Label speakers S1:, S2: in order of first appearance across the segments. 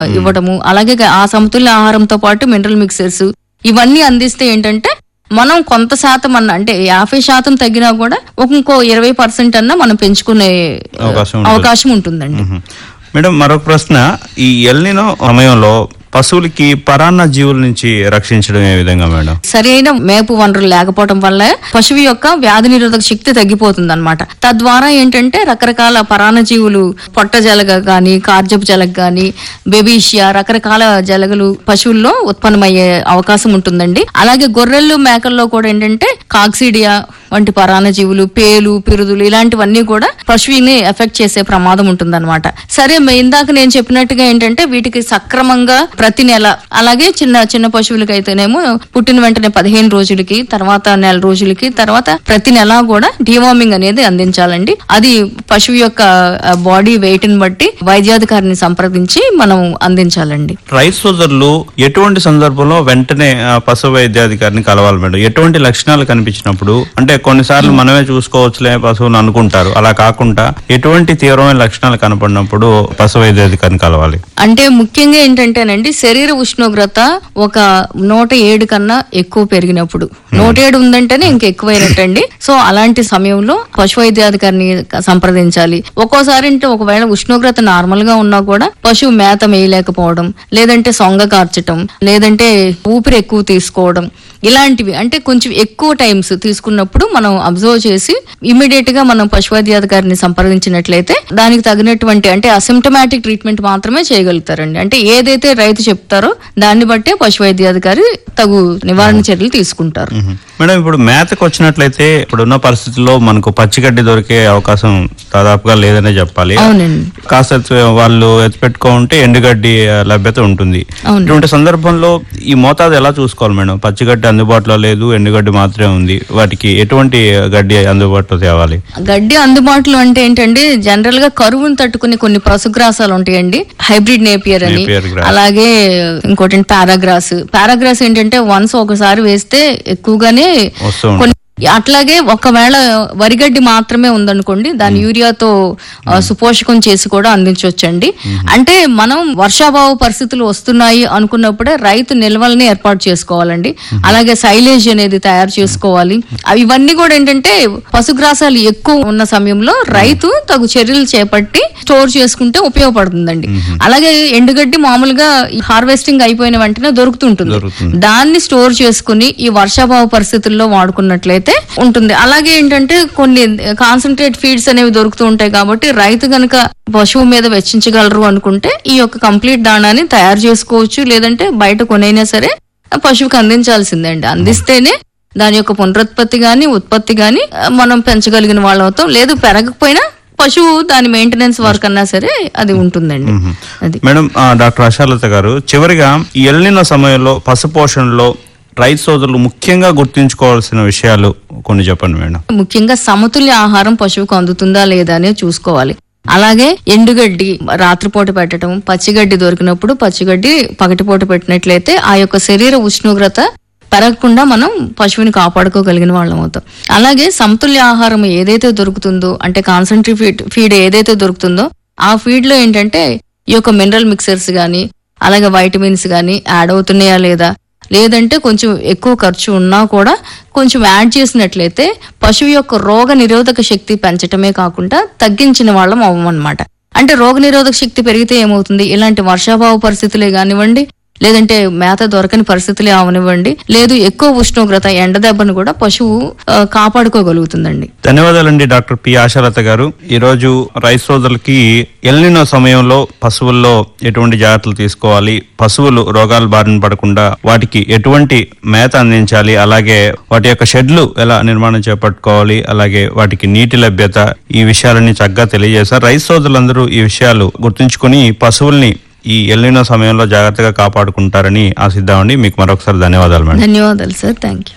S1: ఇవ్వడము అలాగే ఆ సమతుల్య ఆహారంతో పాటు మినరల్ మిక్సర్స్ ఇవన్నీ అందిస్తే ఏంటంటే మనం కొంత శాతం అన్న అంటే యాభై శాతం తగ్గినా కూడా ఒక ఇంకో ఇరవై పర్సెంట్ అన్న మనం పెంచుకునే
S2: అవకాశం ఉంటుంది.
S1: అవకాశం ఉంటుందండి
S2: మ్మ్. మేడం మరొక ప్రశ్న ఈ ఎల్నినో సమయంలో పశువులకి పరాన్న జీవుల నుంచి రక్షించడం ఏ విధంగా మేడం
S1: సరైన మేపు వనరులు లేకపోవడం వల్ల పశువు యొక్క వ్యాధి నిరోధక శక్తి తగ్గిపోతుంది అనమాట తద్వారా ఏంటంటే రకరకాల పరాన్నజీవులు పొట్ట జలగ గాని కార్జపు జలగ గాని బెబీషియా రకరకాల జలగలు పశువుల్లో ఉత్పన్నమయ్యే అవకాశం ఉంటుందండి అలాగే గొర్రెలు మేకల్లో కూడా ఏంటంటే కాక్సిడియా వంటి పరాన్నజీవులు పేలు పిరుదులు ఇలాంటివన్నీ కూడా పశువుని ఎఫెక్ట్ చేసే ప్రమాదం ఉంటుందన్నమాట సరే మే- ఇందాక నేను చెప్పినట్టుగా ఏంటంటే వీటికి సక్రమంగా ప్రతి నెల అలాగే చిన్న చిన్న పశువులకి అయితేనేమో పుట్టిన వెంటనే పదిహేను రోజులకి తర్వాత నెల రోజులకి తర్వాత ప్రతి నెల కూడా డివార్మింగ్ అనేది అందించాలండి అది పశువు యొక్క బాడీ వెయిట్ ని బట్టి వైద్యాధికారిని సంప్రదించి మనం అందించాలండి
S2: రైతు సోదరులు ఎటువంటి సందర్భంలో వెంటనే ఆ, పశు వైద్యాధికారిని కలవాలి మేడం ఎటువంటి లక్షణాలు కనిపించినప్పుడు అంటే కొన్నిసార్లు మనమే చూసుకోవచ్చులే పశువుని అనుకుంటారు అలా కాకుండా ఎటువంటి తీవ్రమైన లక్షణాలు కనపడినప్పుడు పశు వైద్యాధికారిని కలవాలి
S1: అంటే ముఖ్యంగా ఏంటంటేనండి శరీర ఉష్ణోగ్రత ఒక నూట ఏడు కన్నా ఎక్కువ పెరిగినప్పుడు నూట ఏడు ఉందంటేనే ఇంక ఎక్కువైనట్టండి సో అలాంటి సమయంలో పశు వైద్యాధికారిని సంప్రదించాలి ఒక్కోసారి అంటే ఒకవేళ ఉష్ణోగ్రత నార్మల్ గా ఉన్నా కూడా పశువు మేత మేయలేకపోవడం లేదంటే సొంగ కార్చటం లేదంటే ఊపిరి ఎక్కువ తీసుకోవడం ఇలాంటివి అంటే కొంచెం ఎక్కువ టైమ్స్ తీసుకున్నప్పుడు మనం అబ్జర్వ్ చేసి ఇమీడియట్ గా మనం పశు వైద్యాధికారిని సంప్రదించినట్లయితే దానికి తగినటువంటి అంటే అసిమ్టమాటిక్ ట్రీట్మెంట్ మాత్రమే చేయగలుగుతారండి అంటే ఏదైతే రైతు చెప్తారో దాన్ని బట్టే పశు వైద్యాధికారి తగు నివారణ చర్యలు తీసుకుంటారు
S2: మ్మ్. మేడం ఇప్పుడు మేతకు వచ్చినట్లయితే ఇప్పుడున్న పరిస్థితుల్లో మనకు పచ్చిగడ్డి దొరికే అవకాశం దాదాపుగా లేదనే చెప్పాలి
S1: అవునండి
S2: కాస్త వాళ్ళు ఎత్తిపెట్టుకుంటే ఎండుగడ్డి ఆ, లభ్యత ఉంటుంది
S1: అవును.
S2: ఇటువంటి సందర్భంలో ఈ మోతాదు ఎలా చూసుకోవాలి మేడం పచ్చిగడ్డి అందుబాటులో లేదు ఎండుగడ్డి మాత్రమే ఉంది వాటికి ఎటువంటి గడ్డి అందుబాటులో తేవాలి
S1: గడ్డి అందుబాటులో అంటే ఏంటంటే జనరల్ గా కరువును తట్టుకునే కొన్ని పశుగ్రాసాలు ఉంటాయండి హైబ్రిడ్ నేపియర్ అని
S2: Napier grass.
S1: అలాగే ఇంకోటి పారాగ్రాస్ పారాగ్రాస్ ఏంటంటే వన్స్ ఒకసారి వేస్తే ఎక్కువగానే
S2: వస్తూ ఉంటుంది.
S1: కొన్ని అట్లాగే ఒకవేళ వరిగడ్డి మాత్రమే ఉందనుకోండి దాని యూరియాతో ఆ, సుపోషకం చేసి కూడా అందించవచ్చండి అంటే మనం వర్షాభావ పరిస్థితులు వస్తున్నాయి అనుకున్నప్పుడే రైతు నిల్వల్ని ఏర్పాటు చేసుకోవాలండి అలాగే సైలేజ్ అనేది తయారు చేసుకోవాలి అవి ఇవన్నీ కూడా ఏంటంటే పశుగ్రాసాలు ఎక్కువ ఉన్న సమయంలో రైతు తగు చర్యలు చేపట్టి స్టోర్ చేసుకుంటే ఉపయోగపడుతుందండి అలాగే ఎండుగడ్డి మామూలుగా హార్వెస్టింగ్ అయిపోయిన వెంటనే దొరుకుతుంటుంది
S2: దొరుకుతుంది.
S1: దాన్ని స్టోర్ చేసుకుని ఈ వర్షాభావ పరిస్థితుల్లో వాడుకున్నట్లయితే ఉంటుంది అలాగే ఏంటంటే కొన్ని కాన్సన్ట్రేట్ ఫీడ్స్ అనేవి దొరుకుతూ ఉంటాయి కాబట్టి రైతు గనక పశువు మీద వెచ్చించగలరు అనుకుంటే ఈ యొక్క కంప్లీట్ దాణాన్ని తయారు చేసుకోవచ్చు లేదంటే బయట కొనైనా సరే ఆ పశువుకి అందించాల్సిందే అండి అందిస్తేనే దాని యొక్క పునరుత్పత్తి గాని ఉత్పత్తి గాని ఆ, మనం పెంచగలిగిన వాళ్ళం అవుతాం లేదు పెరగకపోయినా పశువు దాని మెయింటెనెన్స్ వర్క్ అన్నా సరే అది ఉంటుందండి అది
S2: మేడం ఆ, డాక్టర్ ఆశాలత గారు చివరిగా ఈ ఎల్లిన సమయంలో పశుపోషణలో రైతు సోదరులు ముఖ్యంగా గుర్తుంచుకోవాల్సిన విషయాలు కొన్ని చెప్పండి మేడం
S1: ముఖ్యంగా సమతుల్య ఆహారం పశువుకు అందుతుందా లేదా అనేది చూసుకోవాలి అలాగే ఎండుగడ్డి రాత్రిపూట పెట్టడం పచ్చిగడ్డి దొరికినప్పుడు పచ్చిగడ్డి పగటిపూట పెట్టినట్లయితే ఆ యొక్క శరీర ఉష్ణోగ్రత పెరగకుండా మనం పశువుని కాపాడుకోగలిగిన వాళ్ళం అవుతాం అలాగే సమతుల్య ఆహారం ఏదైతే దొరుకుతుందో అంటే కాన్సన్ట్రేట్ ఫీడ్ ఫీడ్ ఏదైతే దొరుకుతుందో ఆ ఫీడ్ లో ఏంటంటే ఈ యొక్క మినరల్ మిక్సర్స్ గాని అలాగే వైటమిన్స్ గాని యాడ్ అవుతున్నాయా లేదా లేదంటే కొంచెం ఎక్కువ ఖర్చు ఉన్నా కూడా కొంచెం యాడ్ చేసినట్లయితే పశువు యొక్క రోగ నిరోధక శక్తి పెంచటమే కాకుండా తగ్గించిన వాళ్ళం అవ్వమన్నమాట అంటే రోగ నిరోధక శక్తి పెరిగితే ఏమవుతుంది ఇలాంటి వర్షాభావ పరిస్థితులే కానివ్వండి లేదంటే మేత దొరకని పరిస్థితులే అవనివ్వండి లేదు ఎక్కువ ఉష్ణోగ్రత ఎండ దెబ్బను కూడా పశువు ఆ, కాపాడుకోగలుగుతుందండి
S2: ధన్యవాదాలండి డాక్టర్ పి ఆశాలత గారు ఈ రోజు రైతు సోదరులకి ఎల్లిన సమయంలో పశువుల్లో ఎటువంటి జాగ్రత్తలు తీసుకోవాలి పశువులు రోగాల బారిన పడకుండా వాటికి ఎటువంటి మేత అందించాలి అలాగే వాటి యొక్క షెడ్లు ఎలా నిర్మాణం చేపట్టుకోవాలి అలాగే వాటికి నీటి లభ్యత ఈ విషయాలన్నీ చక్కగా తెలియజేశారు రైతు సోదరులందరూ ఈ విషయాలు గుర్తుంచుకుని పశువుల్ని ఈ ఎల్లిన సమయంలో జాగ్రత్తగా కాపాడుకుంటారని ఆశిద్దామండి మీకు మరొకసారి ధన్యవాదాలు మేడం
S1: ధన్యవాదాలు సార్ థ్యాంక్ యూ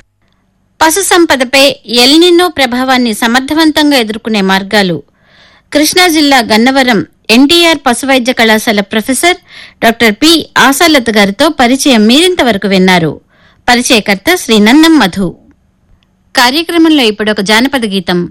S3: పశు సంపదపై ఎల్నినో ప్రభావాన్ని సమర్థవంతంగా ఎదుర్కొనే మార్గాలు కృష్ణా జిల్లా గన్నవరం ఎన్టీఆర్ పశు వైద్య కళాశాల ప్రొఫెసర్ డాక్టర్ పి ఆశాలత గారితో పరిచయం మీరింతవరకు విన్నారు పరిచయకర్త శ్రీ నన్నం మధు కార్యక్రమంలో ఇప్పుడు ఒక జానపద గీతం